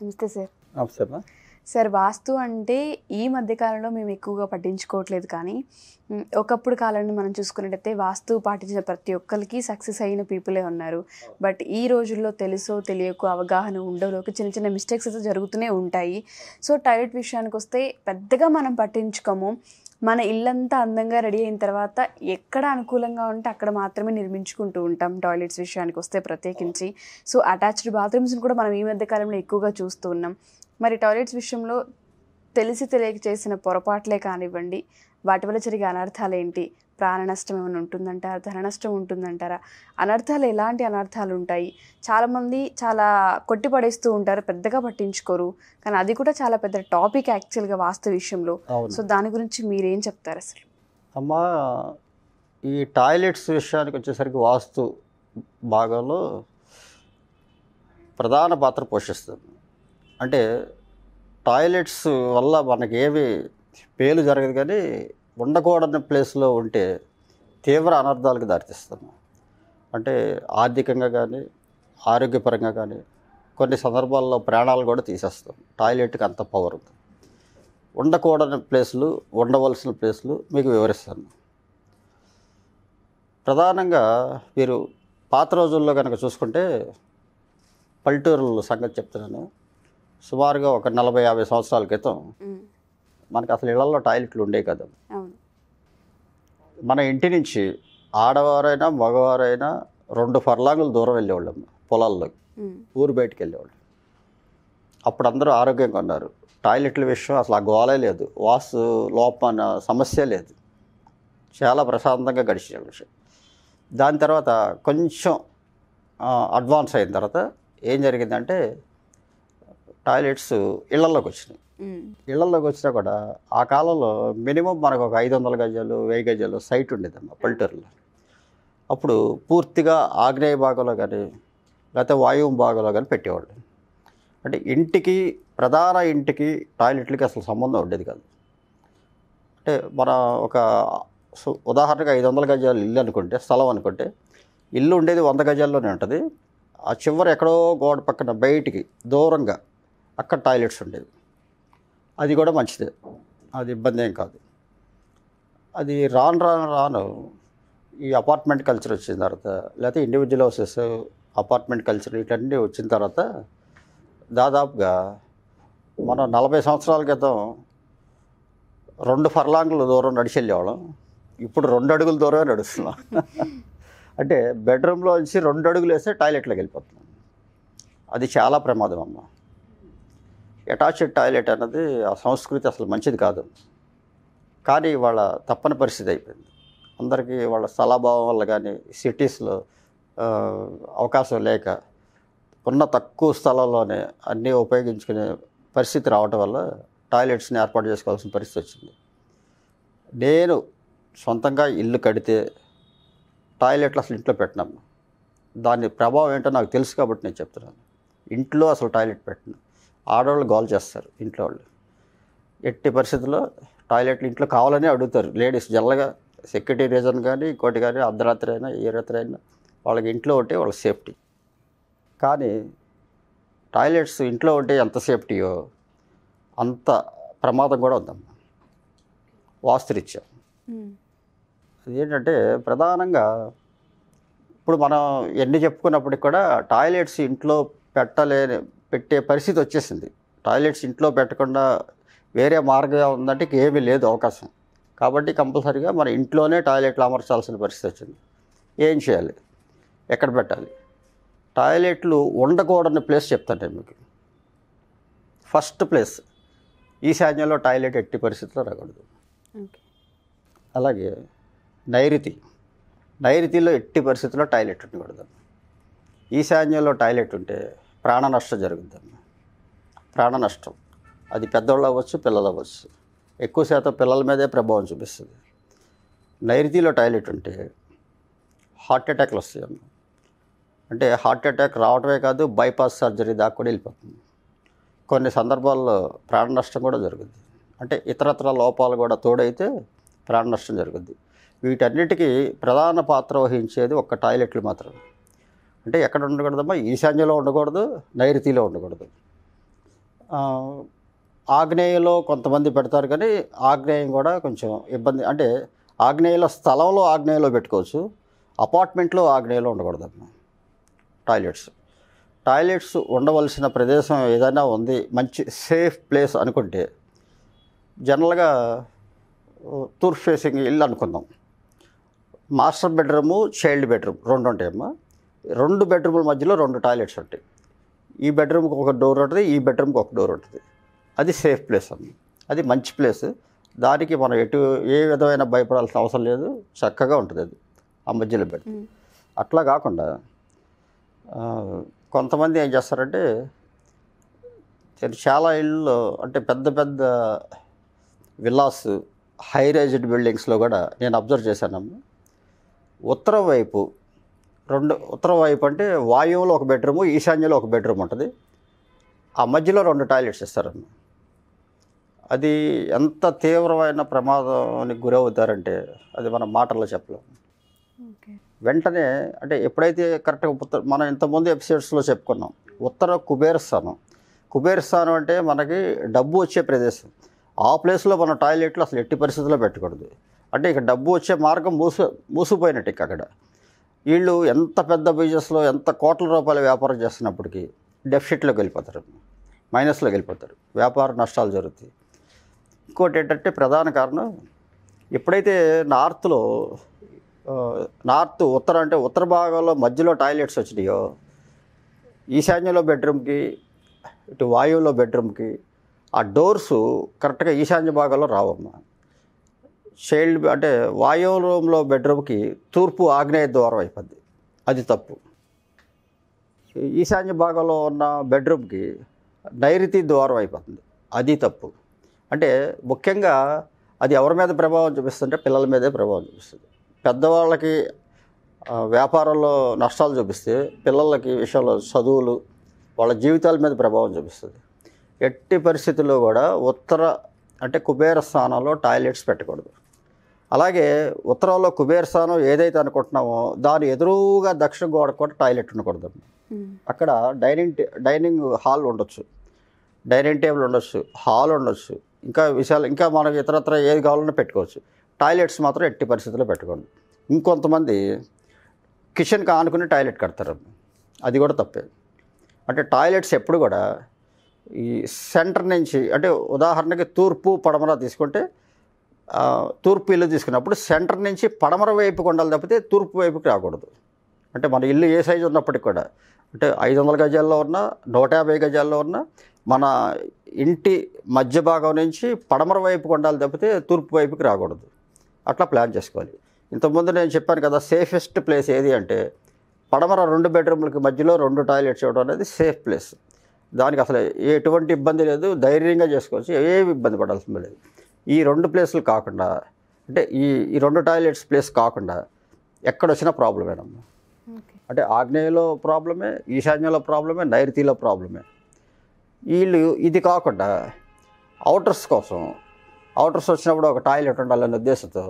నమస్తే సార్ నమస్తే అమ్మా సార్ వాస్తు అంటే ఈ మధ్య కాలంలో మేము ఎక్కువగా పట్టించుకోవట్లేదు కానీ మ్, ఒకప్పుడు కాలాన్ని మనం చూసుకున్నట్టయితే వాస్తు పాటించిన ప్రతి ఒక్కరికి సక్సెస్ అయిన పీపులే ఉన్నారు బట్ ఈ రోజుల్లో తెలుసో తెలియకో అవగాహన ఉండలోకి చిన్న చిన్న మిస్టేక్స్ అయితే జరుగుతూనే ఉంటాయి సో టాయిలెట్ విషయానికి వస్తే పెద్దగా మనం పట్టించుకోము మన ఇల్లంతా అందంగా రెడీ అయిన తర్వాత ఎక్కడ అనుకూలంగా ఉంటే అక్కడ మాత్రమే నిర్మించుకుంటూ ఉంటాం టాయిలెట్స్ విషయానికి వస్తే ప్రత్యేకించి సో అటాచ్డ్ బాత్రూమ్స్ని కూడా మనం ఈ మధ్య కాలంలో ఎక్కువగా చూస్తూ ఉన్నాం మరి టాయిలెట్స్ విషయంలో తెలిసి తెలియక చేసిన పొరపాట్లే కానివ్వండి వాటి వల్ల జరిగే అనర్థాలు ఏంటి ప్రాణ నష్టం ఏమైనా ఉంటుందంటారా ధన నష్టం ఉంటుందంటారా అనర్థాలు ఎలాంటి అనర్థాలు ఉంటాయి చాలామంది చాలా కొట్టిపడేస్తూ ఉంటారు పెద్దగా పట్టించుకోరు కానీ అది కూడా చాలా పెద్ద టాపిక్ యాక్చువల్గా వాస్తు విషయంలో అవును సో దాని గురించి మీరేం చెప్తారు అసలు అమ్మా ఈ టాయిలెట్స్ విషయానికి వచ్చేసరికి వాస్తు భాగంలో ప్రధాన పాత్ర పోషిస్తుంది అంటే టాయిలెట్స్ వల్ల మనకి ఏమి పేలు జరగదు కానీ ఉండకూడని ప్లేస్లో ఉంటే తీవ్ర అనర్థాలకు దారితీస్తాము అంటే ఆర్థికంగా కానీ ఆరోగ్యపరంగా కానీ కొన్ని సందర్భాల్లో ప్రాణాలు కూడా తీసేస్తాం టాయిలెట్కి అంత పవర్ ఉంది ఉండకూడని ప్లేసులు ఉండవలసిన ప్లేసులు మీకు వివరిస్తాను ప్రధానంగా మీరు పాత రోజుల్లో కనుక చూసుకుంటే పల్లెటూరుల సంగతి చెప్తున్నాను సుమారుగా ఒక నలభై యాభై సంవత్సరాల క్రితం ఉమ్, మనకి అసలు ఇళ్లలో టాయిలెట్లు ఉండేవి కదా అవును మన ఇంటి నుంచి ఆడవారైనా మగవారైనా రెండు ఫర్లాంగులు దూరం వెళ్ళేవాళ్ళం పొలాల్లోకి ఉమ్, ఊరు బయటికి వెళ్ళేవాళ్ళు అప్పుడు అందరూ ఆరోగ్యంగా ఉన్నారు టాయిలెట్ల విషయం అసలు ఆ గోలే లేదు వాస్తు లోపం అన్న సమస్య లేదు చాలా ప్రశాంతంగా గడిచిన విషయం దాని తర్వాత కొంచెం ఆ, అడ్వాన్స్ అయిన తర్వాత ఏం జరిగిందంటే టాయిలెట్స్ ఇళ్లలోకి వచ్చినాయి ఉమ్, ఇళ్లలోకి వచ్చినా కూడా ఆ కాలంలో మినిమం మనకు ఒక ఐదు వందల గజాలు వెయ్యి గజాలు సైట్ ఉండేదమ్మా పల్లెటూరులో అప్పుడు పూర్తిగా ఆగ్నేయ భాగంలో కానీ లేకపోతే వాయువు భాగంలో కానీ పెట్టేవాళ్ళు అంటే ఇంటికి ప్రధాన ఇంటికి టాయిలెట్లకి అసలు సంబంధం ఉండేది కాదు అంటే మన ఒక సు- ఉదాహరణగా ఐదు వందల గజాలు ఇల్లు అనుకుంటే స్థలం అనుకుంటే ఇల్లు ఉండేది వంద గజాల్లోనే ఉంటుంది ఆ చివరి ఎక్కడో గోడ పక్కన బయటికి దూరంగా అక్కడ టాయిలెట్స్ ఉండేవి అది కూడా మంచిదే అది ఇబ్బంది ఏం కాదు అది రాను రాను రాను ఈ అపార్ట్మెంట్ కల్చర్ వచ్చిన తర్వాత లేకపోతే ఇండివిజువల్ హౌసెస్ అపార్ట్మెంట్ కల్చర్ ఇటన్నీ వచ్చిన తర్వాత దాదాపుగా మనం నలభై సంవత్సరాల క్రితం రెండు ఫర్లాంగుల దూరం నడిచి వెళ్ళేవాళ్ళం ఇప్పుడు రెండు అడుగుల దూరమే నడుస్తున్నాం అంటే బెడ్రూమ్లో నుంచి రెండు అడుగులు వేస్తే టాయిలెట్లోకి వెళ్ళిపోతున్నాం అది చాలా ప్రమాదం అమ్మ అటాచ్డ్ టాయిలెట్ అన్నది ఆ సంస్కృతి అసలు మంచిది కాదు కానీ వాళ్ళ తప్పని పరిస్థితి అయిపోయింది అందరికీ వాళ్ళ స్థలాభావం వల్ల కానీ సిటీస్లో ఆ, అవకాశం లేక ఉన్న తక్కువ స్థలంలోనే అన్నీ ఉపయోగించుకునే పరిస్థితి రావటం వల్ల టాయిలెట్స్ని ఏర్పాటు చేసుకోవాల్సిన పరిస్థితి వచ్చింది నేను సొంతంగా ఇల్లు కడితే టాయిలెట్లు అసలు ఇంట్లో పెట్టినాము దాని ప్రభావం ఏంటో నాకు తెలుసు కాబట్టి నేను చెప్తున్నాను ఇంట్లో అసలు టాయిలెట్ పెట్టను ఆడవాళ్ళు గోల్ చేస్తారు ఇంట్లో వాళ్ళు ఎట్టి పరిస్థితుల్లో టాయిలెట్లు ఇంట్లో కావాలని అడుగుతారు లేడీస్ జల్లగా సెక్యూరిటీ రీజన్ కానీ ఇంకోటి కానీ అర్ధరాత్రి అయినా ఏ రాత్రి అయినా వాళ్ళకి ఇంట్లో ఉంటే వాళ్ళ సేఫ్టీ కానీ టాయిలెట్స్ ఇంట్లో ఉంటే ఎంత సేఫ్టీయో అంత ప్రమాదం కూడా ఉందమ్మా వాస్తురీత్యా ఉమ్, అదేంటంటే ప్రధానంగా ఇప్పుడు మనం ఎన్ని చెప్పుకున్నప్పటికి కూడా టాయిలెట్స్ ఇంట్లో పెట్టలేని పెట్టే పరిస్థితి వచ్చేసింది టాయిలెట్స్ ఇంట్లో పెట్టకుండా వేరే మార్గం ఉందంటే ఇంక ఏమీ లేదు అవకాశం కాబట్టి కంపల్సరీగా మన ఇంట్లోనే టాయిలెట్లు అమర్చాల్సిన పరిస్థితి వచ్చింది ఏం చేయాలి ఎక్కడ పెట్టాలి టాయిలెట్లు ఉండకూడని ప్లేస్ చెప్తాను నేను మీకు ఫస్ట్ ప్లేస్ ఈశాన్యంలో టాయిలెట్ ఎట్టి పరిస్థితిలో రాకూడదు ఓకే అలాగే నైరుతి నైరుతిలో ఎట్టి పరిస్థితుల్లో టాయిలెట్ ఉండకూడదు ఈశాన్యంలో టాయిలెట్ ఉంటే ప్రాణ నష్టం జరుగుతుంది ప్రాణ నష్టం అది పెద్దవాళ్ళు అవ్వచ్చు పిల్లలు అవ్వచ్చు ఎక్కువ శాతం పిల్లల మీదే ప్రభావం చూపిస్తుంది నైరుతిలో టాయిలెట్ ఉంటే హార్ట్ అటాక్లు వస్తాయి అమ్మ. అంటే హార్ట్ అటాక్ రావడమే కాదు బైపాస్ సర్జరీ దాకా కూడా వెళ్ళిపోతుంది కొన్ని సందర్భాల్లో ప్రాణ నష్టం కూడా జరుగుద్ది అంటే ఇతరత్ర లోపాలు కూడా తోడైతే ప్రాణ నష్టం జరుగుద్ది వీటన్నిటికీ ప్రధాన పాత్ర వహించేది ఒక్క టాయిలెట్లు మాత్రమే అంటే ఎక్కడ ఉండకూడదమ్మా ఈశాన్యంలో ఉండకూడదు నైరుతిలో ఉండకూడదు ఆ, ఆగ్నేయలో కొంతమంది పెడతారు కానీ ఆగ్నేయం కూడా కొంచెం ఇబ్బంది అంటే ఆగ్నేయలో స్థలంలో ఆగ్నేయలో పెట్టుకోవచ్చు అపార్ట్మెంట్లో ఆగ్నేయలో ఉండకూడదమ్మా టాయిలెట్స్ టాయిలెట్స్ ఉండవలసిన ప్రదేశం ఏదైనా ఉంది మంచి సేఫ్ ప్లేస్ అనుకుంటే జనరల్గా ఆ, తూర్పు ఫేసింగ్ ఇల్లు అనుకుందాం మాస్టర్ బెడ్రూము చైల్డ్ బెడ్రూమ్ రెండు ఉంటాయమ్మా రెండు బెడ్రూముల మధ్యలో రెండు టాయిలెట్స్ ఉంటాయి ఈ బెడ్రూమ్కి ఒక డోర్ ఉంటుంది ఈ బెడ్రూమ్కి ఒక డోర్ ఉంటుంది అది సేఫ్ ప్లేస్ అమ్మ అది మంచి ప్లేస్ దానికి మనం ఎటు ఏ విధమైన భయపడాల్సిన అవసరం లేదు చక్కగా ఉంటుంది అది ఆ మధ్యలో బెడ్ మ్మ్. అట్లా కాకుండా ఆ, కొంతమంది ఏం చేస్తారంటే చాలా ఇళ్ళు అంటే పెద్ద పెద్ద విల్లాస్ హై రైజ్డ్ బిల్డింగ్స్లో కూడా నేను అబ్జర్వ్ చేశానమ్మా ఉత్తరం వైపు రెండు ఉత్తరం వైపు అంటే వాయువులో ఒక బెడ్రూము ఈశాన్యంలో ఒక బెడ్రూమ్ ఉంటుంది ఆ మధ్యలో రెండు టాయిలెట్స్ ఇస్తారన్న అది ఎంత తీవ్రమైన ప్రమాదానికి గురవుతారంటే అది మనం మాటల్లో చెప్పలేం ఓకే వెంటనే అంటే ఎప్పుడైతే కరెక్ట్గా ఉత్తర మనం ఇంతకుముందు ఎపిసోడ్స్లో చెప్పుకున్నాం ఉత్తర కుబేర స్థానం కుబేర స్థానం అంటే మనకి డబ్బు వచ్చే ప్రదేశం ఆ ప్లేస్లో మన టాయిలెట్లు అసలు ఎట్టి పరిస్థితుల్లో పెట్టకూడదు అంటే ఇక డబ్బు వచ్చే మార్గం మూసు మూసిపోయినట్టు ఇక అక్కడ వీళ్ళు ఎంత పెద్ద బిజినెస్లో ఎంత కోట్ల రూపాయల వ్యాపారం చేస్తున్నప్పటికీ డెఫిసిట్లోకి వెళ్ళిపోతారు మైనస్లోకి వెళ్ళిపోతారు వ్యాపార నష్టాలు జరుగుతాయి ఇంకోటి ఏంటంటే ప్రధాన కారణం ఎప్పుడైతే నార్త్లో ఆ, నార్త్ ఉత్తర అంటే ఉత్తర భాగంలో మధ్యలో టాయిలెట్స్ వచ్చినాయో ఈశాన్యంలో బెడ్రూమ్కి ఇటు వాయువులో బెడ్రూమ్కి ఆ డోర్స్ కరెక్ట్గా ఈశాన్య భాగంలో రావమ్మా చైల్డ్ అంటే వాయువు రూమ్లో బెడ్రూమ్కి తూర్పు ఆగ్నేయ ద్వారం అయిపోద్ది అది తప్పు ఈశాన్య భాగంలో ఉన్న బెడ్రూమ్కి నైరుతి ద్వారం అయిపోతుంది అది తప్పు అంటే ముఖ్యంగా అది ఎవరి మీద ప్రభావం చూపిస్తుంటే పిల్లల మీదే ప్రభావం చూపిస్తుంది పెద్దవాళ్ళకి ఆ, వ్యాపారంలో నష్టాలు చూపిస్తే పిల్లలకి విషయంలో చదువులు వాళ్ళ జీవితాల మీద ప్రభావం చూపిస్తుంది ఎట్టి పరిస్థితుల్లో కూడా ఉత్తర అంటే కుబేర స్థానంలో టాయిలెట్స్ పెట్టకూడదు అలాగే ఉత్తరంలో కుబేర స్థానం ఏదైతే అనుకుంటున్నామో దాని ఎదురుగా దక్షిణ గోడ కూడా టాయిలెట్ ఉండకూడదు మ్మ్. అక్కడ డైనింగ్ టే- డైనింగ్ హాల్ ఉండొచ్చు డైనింగ్ టేబుల్ ఉండొచ్చు హాల్ ఉండొచ్చు ఇంకా విషయాలు ఇంకా మనకి ఇతరత్ర ఏది కావాలన్నా పెట్టుకోవచ్చు టాయిలెట్స్ మాత్రం ఎట్టి పరిస్థితుల్లో పెట్టకూడదు ఇంకొంతమంది కిచెన్కి ఆనుకుని టాయిలెట్ కడతారు అది కూడా తప్పే అంటే టాయిలెట్స్ ఎప్పుడు కూడా ఈ సెంటర్ నుంచి అంటే ఉదాహరణకి తూర్పు పడమర తీసుకుంటే ఆ, తూర్పు ఇల్లు తీసుకున్నప్పుడు సెంటర్ నుంచి పడమర వైపుకి ఉండాలి తప్పితే తూర్పు వైపుకి రాకూడదు అంటే మన ఇల్లు ఏ సైజు ఉన్నప్పటికి కూడా అంటే ఐదు వందల గజాల్లో ఉన్నా నూట యాభై గజాల్లో ఉన్నా మన ఇంటి మధ్య భాగం నుంచి పడమర వైపుకి ఉండాలి తప్పితే తూర్పు వైపుకి రాకూడదు అట్లా ప్లాన్ చేసుకోవాలి ఇంతకుముందు నేను చెప్పాను కదా సేఫెస్ట్ ప్లేస్ ఏది అంటే పడమర రెండు బెడ్రూమ్లకి మధ్యలో రెండు టాయిలెట్స్ ఇవ్వడం అనేది సేఫ్ ప్లేస్ దానికి అసలు ఎటువంటి ఇబ్బంది లేదు ధైర్యంగా చేసుకోవచ్చు ఏ ఇబ్బంది పడాల్సిన లేదు ఈ రెండు ప్లేసులు కాకుండా అంటే ఈ ఈ రెండు టాయిలెట్స్ ప్లేస్ కాకుండా ఎక్కడొచ్చినా ప్రాబ్లమేనమ్మా ఓకే అంటే ఆగ్నేయలో ప్రాబ్లమే ఈశాన్యంలో ప్రాబ్లమే నైరుతిలో ప్రాబ్లమే వీళ్ళు ఇది కాకుండా అవుటర్స్ కోసం అవుటర్స్ వచ్చినప్పుడు ఒక టాయిలెట్ ఉండాలనే ఉద్దేశంతో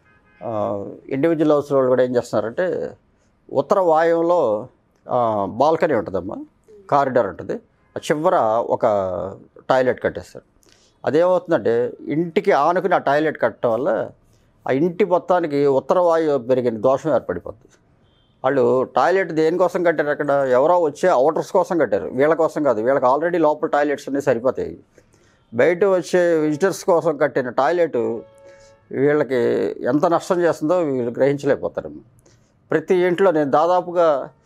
ఇండివిజువల్ హౌస్ వాళ్ళు కూడా ఏం చేస్తున్నారంటే ఉత్తర వాయువులో బాల్కనీ ఉంటుందమ్మా కారిడార్ ఉంటుంది ఆ చివర ఒక టాయిలెట్ కట్టేస్తారు అదేమవుతుందంటే ఇంటికి ఆనుకుని ఆ టాయిలెట్ కట్టడం వల్ల ఆ ఇంటి మొత్తానికి ఉత్తర వాయువు పెరిగిన దోషం ఏర్పడిపోతుంది వాళ్ళు టాయిలెట్ దేనికోసం కట్టారు అక్కడ ఎవరో వచ్చే అవుటర్స్ కోసం కట్టారు వీళ్ళ కోసం కాదు వీళ్ళకి ఆల్రెడీ లోపల టాయిలెట్స్ అన్నీ సరిపోతాయి బయట వచ్చే విజిటర్స్ కోసం కట్టిన టాయిలెట్ వీళ్ళకి ఎంత నష్టం చేస్తుందో వీళ్ళు గ్రహించలేకపోతారు ప్రతి ఇంట్లో నేను దాదాపుగా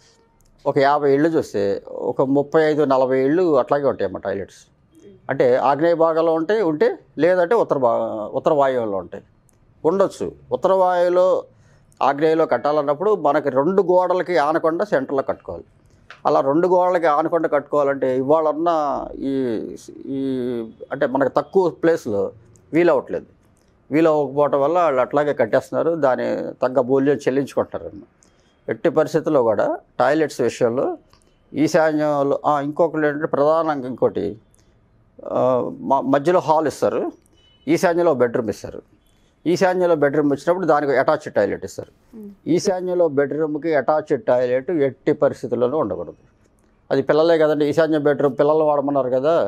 ఒక యాభై ఇళ్ళు చూస్తే ఒక ముప్పై ఐదు నలభై ఇళ్ళు అట్లాగే ఉంటాయి అమ్మ టాయిలెట్స్ అంటే ఆగ్నేయ భాగంలో ఉంటాయి ఉంటే లేదంటే ఉత్తర భా ఉత్తర వాయువులో ఉంటాయి ఉండొచ్చు ఉత్తర వాయువులో ఆగ్నేయలో కట్టాలన్నప్పుడు మనకి రెండు గోడలకి ఆనకుండా సెంటర్లో కట్టుకోవాలి అలా రెండు గోడలకి ఆనకుండా కట్టుకోవాలంటే ఇవాళ ఉన్న ఈ ఈ అంటే మనకు తక్కువ ప్లేస్లో వీలవట్లేదు వీలవ్వకపోవటం వల్ల వాళ్ళు అట్లాగే కట్టేస్తున్నారు దాని తగ్గ మూల్యం చెల్లించుకుంటారు ఎట్టి పరిస్థితుల్లో కూడా టాయిలెట్స్ విషయంలో ఈశాన్యంలో ఆ, ఇంకొకటి ఏంటంటే ప్రధానంగా ఇంకోటి ఆ, మ- మధ్యలో హాల్ ఇస్తారు ఈశాన్యంలో బెడ్రూమ్ ఇస్తారు ఈశాన్యంలో బెడ్రూమ్ ఇచ్చినప్పుడు దానికి అటాచ్ టాయిలెట్ ఇస్తారు ఈశాన్యంలో బెడ్రూమ్కి అటాచ్ టాయిలెట్ ఎట్టి పరిస్థితుల్లోనూ ఉండకూడదు అది పిల్లలే కదండి ఈశాన్య బెడ్రూమ్ పిల్లలు వాడమన్నారు కదా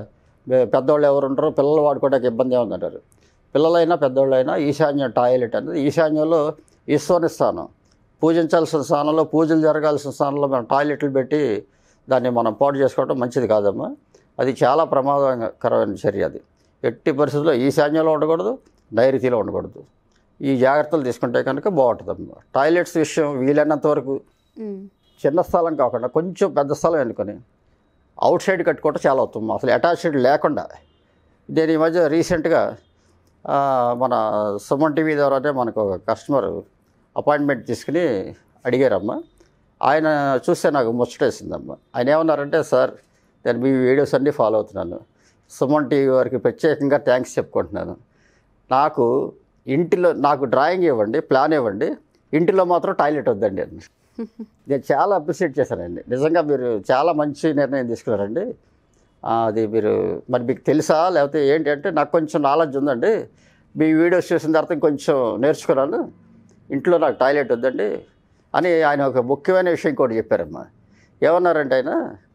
పె- పెద్దవాళ్ళు ఎవరు ఉంటారో పిల్లలు వాడుకోవడానికి ఇబ్బంది ఏముందంటారు పిల్లలైనా పెద్దవాళ్ళైనా ఈశాన్య టాయిలెట్ అనేది ఈశాన్యంలో ఈశ్వరుని స్థానం పూజించాల్సిన స్థానంలో పూజలు జరగాల్సిన స్థానంలో మనం టాయిలెట్లు పెట్టి దాన్ని మనం పాటు చేసుకోవడం మంచిది కాదమ్మా అది చాలా ప్రమాదకరమైన చర్య అది ఎట్టి పరిస్థితుల్లో ఈశాన్యంలో ఉండకూడదు నైరుతిలో ఉండకూడదు ఈ జాగ్రత్తలు తీసుకుంటే కనుక బాగుంటుందమ్మా టాయిలెట్స్ విషయం వీలైనంత వరకు మ్మ్. చిన్న స్థలం కాకుండా కొంచెం పెద్ద స్థలం ఎన్నుకొని అవుట్ సైడ్ కట్టుకోవటం చాలా ఉత్తమం అసలు అటాచ్డ్ లేకుండా నేను ఈ మధ్య రీసెంట్గా ఆ, మన సుమన్ టీవీ ద్వారానే మనకు ఒక కస్టమర్ అపాయింట్మెంట్ తీసుకుని అడిగారమ్మా ఆయన చూస్తే నాకు ముచ్చటేసిందమ్మా ఆయన ఏమన్నారంటే సార్ నేను మీ వీడియోస్ అన్నీ ఫాలో అవుతున్నాను సుమన్ టీవీ వారికి ప్రత్యేకంగా థ్యాంక్స్ చెప్పుకుంటున్నాను నాకు ఇంటిలో నాకు డ్రాయింగ్ ఇవ్వండి ప్లాన్ ఇవ్వండి ఇంటిలో మాత్రం టాయిలెట్ వద్దండి అని నేను చాలా అప్రిషియేట్ చేశానండి నిజంగా మీరు చాలా మంచి నిర్ణయం తీసుకున్నారండి ఆ, అది మీరు మరి మీకు తెలుసా లేకపోతే ఏంటి అంటే నాకు కొంచెం నాలెడ్జ్ ఉందండి మీ వీడియోస్ చూసిన తర్వాత ఇంకొంచెం నేర్చుకున్నాను ఇంట్లో నాకు టాయిలెట్ వద్దండి అని ఆయన ఒక ముఖ్యమైన విషయం కూడా చెప్పారమ్మా ఏమన్నారంటే ఆయన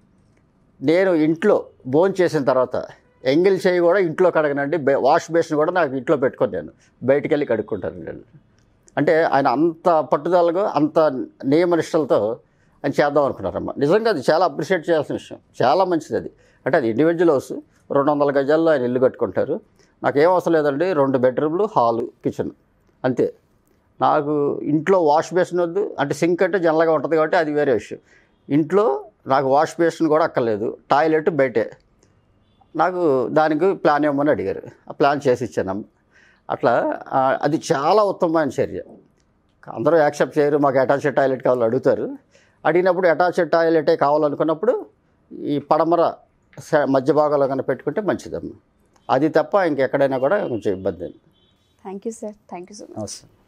నేను ఇంట్లో భోజనం చేసిన తర్వాత ఎంగిల్ చేయి కూడా ఇంట్లో కడగనండి బే వాష్ బేసిన్ కూడా నాకు ఇంట్లో పెట్టుకొని నేను బయటికి వెళ్ళి కడుక్కుంటాను నేను అంటే ఆయన అంత పట్టుదలగా అంత నియమనిష్టలతో ఆయన చేద్దాం అనుకున్నారమ్మా నిజంగా అది చాలా అప్రిషియేట్ చేయాల్సిన విషయం చాలా మంచిది అది అంటే అది ఇండివిజువల్ హౌస్ రెండు వందల గజాల్లో ఆయన ఇల్లు కట్టుకుంటారు నాకు ఏం అవసరం లేదండి రెండు బెడ్రూమ్లు హాలు కిచెన్ అంతే నాకు ఇంట్లో వాష్ బేసిన్ వద్దు అంటే సింక్ అంటే జనరల్గా ఉంటుంది కాబట్టి అది వేరే విషయం ఇంట్లో నాకు వాష్ బేసిన్ కూడా అక్కర్లేదు టాయిలెట్ బయటే నాకు దానికి ప్లాన్ ఇవ్వమని అడిగారు ఆ ప్లాన్ చేసి ఇచ్చానమ్మ అట్లా ఆ, అది చాలా ఉత్తమమైన చర్య అందరూ యాక్సెప్ట్ చేయరు మాకు అటాచ్డ్ టాయిలెట్ కావాలి అడుగుతారు అడిగినప్పుడు అటాచ్డ్ టాయిలెటే కావాలనుకున్నప్పుడు ఈ పడమర స- మధ్య భాగంలో కన్నా పెట్టుకుంటే మంచిదమ్మా అది తప్ప ఇంకెక్కడైనా కూడా కొంచెం ఇబ్బంది thank you sir thank you so much నమస్తే